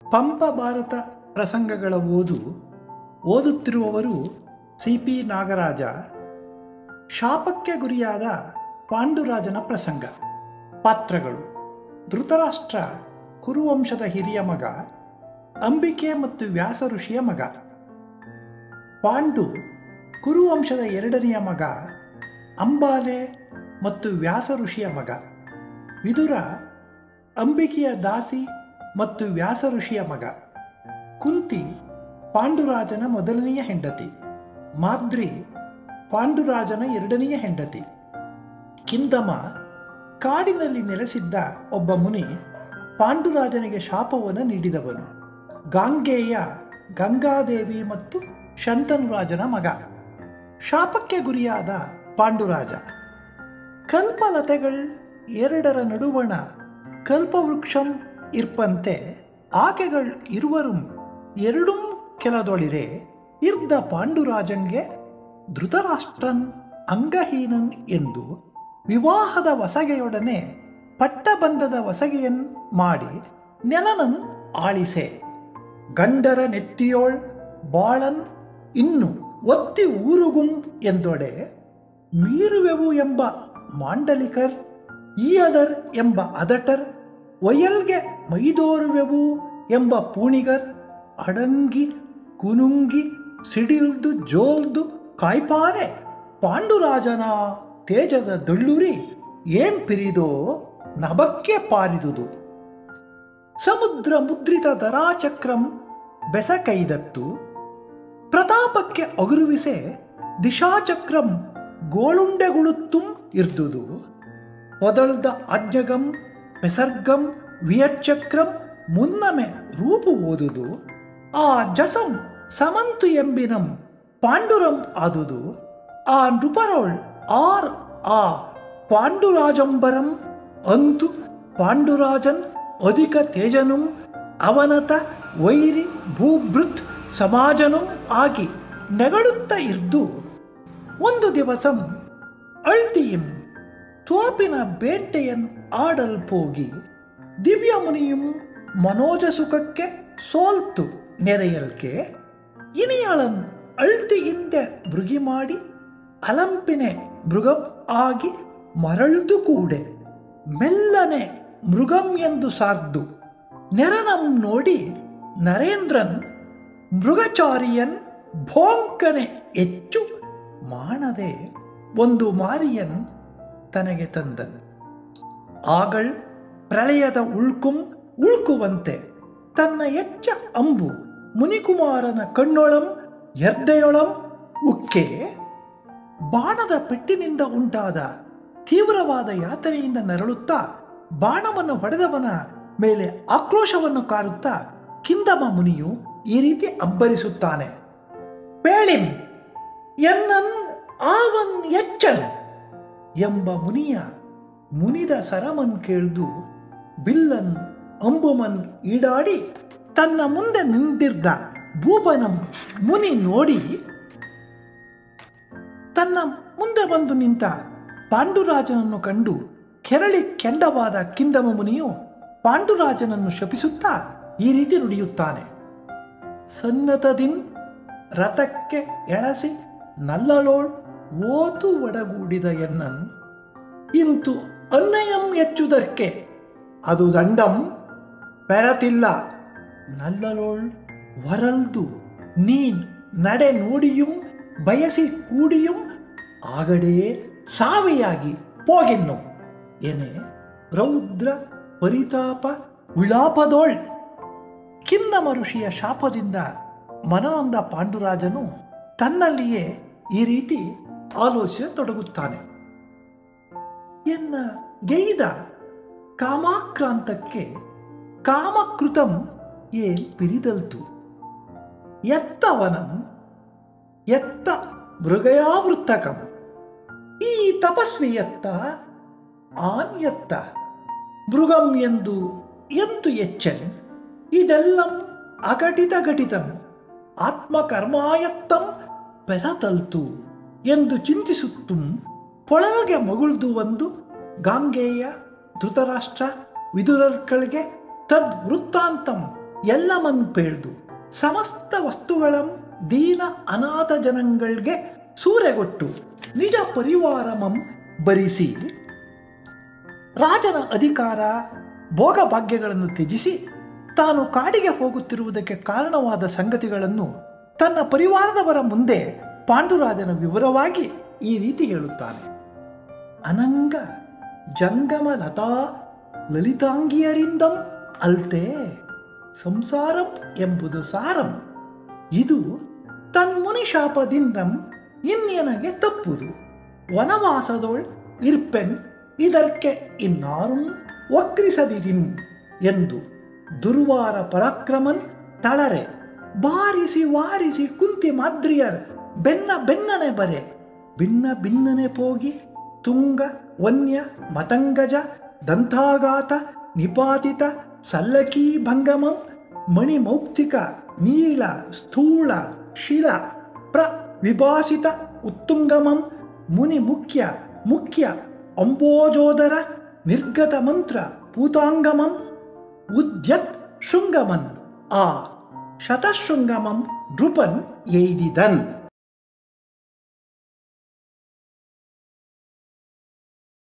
ಪಂಪ ಭಾರತ ಪ್ರಸಂಗಗಳ ಓದು ಓದುತ್ತಿರುವವರು ಸಿ ಪಿ ನಾಗರಾಜ ಶಾಪಕ್ಕೆ ಗುರಿಯಾದ ಪಾಂಡುರಾಜನ ಪ್ರಸಂಗ ಪಾತ್ರಗಳು ಧೃತರಾಷ್ಟ್ರ ಕುರುವಂಶದ ಹಿರಿಯ ಮಗ ಅಂಬಿಕೆ ಮತ್ತು ವ್ಯಾಸ ಋಷಿಯ ಮಗ ಪಾಂಡು ಕುರುವಂಶದ ಎರಡನೆಯ ಮಗ ಅಂಬಾಲೆ ಮತ್ತು ವ್ಯಾಸ ಋಷಿಯ ಮಗ ವಿದುರ ಅಂಬಿಕೆಯ ದಾಸಿ ಮತ್ತು ವ್ಯಾಸ ಋಷಿಯ ಮಗ ಕುಂತಿ ಪಾಂಡುರಾಜನ ಮೊದಲನೆಯ ಹೆಂಡತಿ ಮಾದ್ರಿ ಪಾಂಡುರಾಜನ ಎರಡನೆಯ ಹೆಂಡತಿ ಕಿಂದಮ ಕಾಡಿನಲ್ಲಿ ನೆಲೆಸಿದ್ದ ಒಬ್ಬ ಮುನಿ ಪಾಂಡುರಾಜನಿಗೆ ಶಾಪವನ್ನು ನೀಡಿದವನು ಗಾಂಗೇಯ ಗಂಗಾದೇವಿ ಮತ್ತು ಶಂತನುರಾಜನ ಮಗ ಶಾಪಕ್ಕೆ ಗುರಿಯಾದ ಪಾಂಡುರಾಜ ಕಲ್ಪಲತೆಗಳು ಎರಡರ ನಡುವಣ ಕಲ್ಪವೃಕ್ಷಂ ಇರ್ಪಂತೆ ಆಕೆಗಳು ಇರುವರುಂ ಎರಡುಂ ಕೆಲದೊಳಿರೆ ಇರ್ದ ಪಾಂಡುರಾಜಂಗೆ ಧೃತರಾಷ್ಟ್ರನ್ ಅಂಗಹೀನನ್ ಎಂದು ವಿವಾಹದ ವಸಗೆಯೊಡನೆ ಪಟ್ಟಬಂಧದ ವಸಗೆಯನ್ ಮಾಡಿ ನೆಲನನ್ ಆಳಿಸೆ ಗಂಡರ ನೆತ್ತಿಯೋಳ್ ಬಾಳನ್ ಇನ್ನು ಒತ್ತಿ ಊರುಗುಂ ಎಂದೊಡೆ ಮೀರುವೆವು ಎಂಬ ಮಾಂಡಲಿಕರ್ ಈಯದರ್ ಎಂಬ ಅದಟರ್ ಒಯಲ್ಗೆ ಮೈದೋರುವೆವು ಎಂಬ ಪೂಣಿಗರ್ ಅಡಂಗಿ ಕುನುಂಗಿ ಸಿಡಿಲ್ದು ಜೋಲ್ದು ಕಾಯ್ಪಾರೆ ಪಾಂಡುರಾಜನ ತೇಜದ ದಳ್ಳುರಿ ಏಂ ಪಿರಿದೋ ನಭಕ್ಕೆ ಪಾರಿದುದು ಸಮುದ್ರ ಮುದ್ರಿತ ದರಾಚಕ್ರಂ ಬೆಸಕೈದತ್ತು ಪ್ರತಾಪಕ್ಕೆ ಅಗುರುವಿಸೆ ದಿಶಾಚಕ್ರಂ ಗೋಳುಂಡೆಗುಳುತ್ತುಂ ಇರ್ದುದು ಮೊದಲ್ದ ಅಜ್ಞಗಂ ಪೆಸರ್ಗಂ ವಿಯಚ್ಚಕ್ರಂ ಮುನ್ನಮೆ ರೂಪು ಓದುದು ಆ ಜಸಂ ಸಮಂತು ಎಂಬಿನಂ ಪಾಂಡುರಂ ಆದುದು ಆ ನೃಪರೋಳ್ ಆರ್ ಆ ಪಾಂಡುರಾಜಂಬರಂ ಅಂತು ಪಾಂಡುರಾಜನ್ ಅಧಿಕ ತೇಜನುಂ ಅವನತ ವೈರಿ ಭೂಭೃತ್ ಸಮಾಜನುಂ ಆಗಿ ನೆಗಳುತ್ತ ಇರ್ದು ಒಂದು ದಿವಸಂ ಅಳ್ತಿಯಿಂ ತೋಪಿನ ಬೇಂಟೆಯನ್ ಆಡಲ್ಪೋಗಿ ದಿವ್ಯ ಮುನಿಯುಂ ಮನೋಜ ಸುಖಕ್ಕೆ ಸೋಲ್ತು ನೆರೆಯಲ್ಕೆ ಇನಿಯಳನ್ ಅಳ್ತಿಯಿಂದೆ ಮೃಗಿ ಮಾಡಿ ಅಲಂಪಿನೆ ಮೃಗಂ ಆಗಿ ಮರಳ್ದು ಕೂಡೆ ಮೆಲ್ಲನೆ ಮೃಗಂ ಎಂದು ಸಾರ್ದು ನೆರನಂ ನೋಡಿ ನರೇಂದ್ರನ್ ಮೃಗಚಾರಿಯನ್ ಭೋಂಕನೆ ಹೆಚ್ಚು ಮಾಡದೆ ಒಂದು ಮಾರಿಯನ್ ತನಗೆ ತಂದನ್ ಆಗಳ್ ಪ್ರಳಯದ ಉಳ್ಕುಂ ಉಳ್ಕುವಂತೆ ತನ್ನ ಎಚ್ಚ ಅಂಬು ಮುನಿಕುಮಾರನ ಕಣ್ಣೊಳಂ ಎರ್ದೆಯೊಳಂ ಉಕ್ಕೆ ಬಾಣದ ಪೆಟ್ಟಿನಿಂದ ಉಂಟಾದ ತೀವ್ರವಾದ ಯಾತನೆಯಿಂದ ನರಳುತ್ತಾ ಬಾಣವನ್ನು ಹೊಡೆದವನ ಮೇಲೆ ಆಕ್ರೋಶವನ್ನು ಕಾರುತ್ತಾ ಕಿಂದಮ ಮುನಿಯು ಈ ರೀತಿ ಅಬ್ಬರಿಸುತ್ತಾನೆ ಪೇಳಿಂ ಎನ್ನನ್ ಆವನ್ ಎಚ್ಚನ್ ಎಂಬ ಮುನಿಯ ಮುನಿದ ಸರಮನ್ ಕೇಳ್ದು ಬಿಲ್ಲನ್ ಅಂಬುಮನ್ ಈಡಾಡಿ ತನ್ನ ಮುಂದೆ ನಿಂತಿದ್ದ ಭೂಪನಂ ಮುನಿ ನೋಡಿ ತನ್ನ ಮುಂದೆ ಬಂದು ನಿಂತ ಪಾಂಡುರಾಜನನ್ನು ಕಂಡು ಕೆರಳಿ ಕೆಂಡವಾದ ಕಿಂದಮ ಮುನಿಯು ಪಾಂಡುರಾಜನನ್ನು ಶಪಿಸುತ್ತಾ ಈ ರೀತಿ ನುಡಿಯುತ್ತಾನೆ ಸನ್ನತದಿನ್ ರಥಕ್ಕೆ ಎಳಸಿ ನಲ್ಲಳೋಳ್ ಓತು ಒಡಗೂಡಿದ ಎನ್ನನ್ ಇಂತು ಅನ್ನಯಂ ಎಚ್ಚುದಕ್ಕೆ ಅದು ದಂಡಂ ಪೆರತಿಲ್ಲ ನಲ್ಲಳೋಳ್ ವರಲ್ದು ನೀನ್ ನಡೆ ನೋಡಿಯುಂ ಬಯಸಿ ಕೂಡಿಯುಂ ಆಗಡೇ ಸಾವಿಯಾಗಿ ಪೋಗಿನ್ನು ಏನೇ ರೌದ್ರ ಪರಿತಾಪ ವಿಳಾಪದೋಳ್ ಕಿನ್ನಮ ಋಷಿಯ ಶಾಪದಿಂದ ಮನನೊಂದ ಪಾಂಡುರಾಜನು ತನ್ನಲ್ಲಿಯೇ ಈ ರೀತಿ ಆಲೋಚಿಸತೊಡಗುತ್ತಾನೆ ಎನ್ನ ಗೆಯ್ದ ಕಾಮಾಕ್ರಾಂತಕ್ಕೆ ಕಾಮಕೃತಂ ಏನ್ ಪಿರಿದಲ್ತು ಎತ್ತವನಂ ಎತ್ತ ಮೃಗಯಾವೃತ್ತಕಂ ಈ ತಪಸ್ವಿ ಎತ್ತ ಆನ್ ಎತ್ತ ಮೃಗಂ ಎಂದು ಎಂತು ಎಚ್ಚನ್ ಇದೆಲ್ಲಂ ಅಘಟಿತ ಘಟಿತಂ ಆತ್ಮಕರ್ಮಾಯತ್ತಂ ಪೆರತಲ್ತು ಎಂದು ಚಿಂತಿಸುತ್ತುಂ ಪೊಳಗೆ ಮಗುಳ್ದು ಒಂದು ಗಾಂಗೇಯ ಧೃತರಾಷ್ಟ್ರ ವಿದುರರ್ಗಳಿಗೆ ತದ್ ವೃತ್ತಾಂತಂ ಎಲ್ಲಮನ್ ಪೇಳ್ದು ಸಮಸ್ತ ವಸ್ತುಗಳಂ ದೀನ ಅನಾಥ ಜನಗಳಿಗೆ ಸೂರೆಗೊಟ್ಟು ನಿಜ ಪರಿವಾರಮಂ ಭರಿಸಿ ರಾಜನ ಅಧಿಕಾರ ಭೋಗಭಾಗ್ಯಗಳನ್ನು ತ್ಯಜಿಸಿ ತಾನು ಕಾಡಿಗೆ ಹೋಗುತ್ತಿರುವುದಕ್ಕೆ ಕಾರಣವಾದ ಸಂಗತಿಗಳನ್ನು ತನ್ನ ಪರಿವಾರದವರ ಮುಂದೆ ಪಾಂಡುರಾಜನ ವಿವರವಾಗಿ ಈ ರೀತಿ ಹೇಳುತ್ತಾನೆ ಅನಂಗ ಜಂಗಮ ಲತಾ ಲಲಿತಾಂಗಿಯರಿಂದಂ ಅಲ್ತೆ ಸಂಸಾರಂ ಎಂಬುದು ಸಾರಂ ಇದು ತನ್ಮುನಿ ಶಾಪದಿಂದಂ ಇನ್ನೆನಗೆ ತಪ್ಪುದು ವನವಾಸದೋಳ್ ಇರ್ಪೆನ್ ಇದಕ್ಕೆ ಇನ್ನಾரும் ವಕ್ರಿಸದಿರಿಂ ಎಂದು ದುರ್ವಾರ ಪರಾಕ್ರಮನ್ ತಳರೆ ಬಾರಿಸಿ ವಾರಿಸಿ ಕುಂತಿ ಮಾದ್ರಿಯರ್ ಬೆನ್ನ ಬೆನ್ನನೆ ಬರೆ ಭಿನ್ನ ಭಿನ್ನನೆ ಪೋಗಿ ತುಂಗ ವನ್ಯ ಮತಂಗಜ ದಂತಾಘಾತ ನಿಪಾತಿತ ಸಲ್ಲಕೀ ಭಂಗಮಂ ಮಣಿಮೌಕ್ತಿಕ ನೀಲ ಸ್ಥೂಳ ಶಿಲ ಪ್ರ ವಿಭಾಸಿತ ಉತ್ತುಂಗಮಂ ಮುನಿ ಮುಖ್ಯ ಮುಖ್ಯ ಅಂಬೋಜೋದರ ನಿರ್ಗತ ಮಂತ್ರ ಪೂತಾಂಗಮಂ ಉದ್ಯತ್ ಶೃಂಗಮನ್ ಆ ಶತಶೃಂಗಮಂ ನೃಪನ್ ಎಯ್ದಿದನ್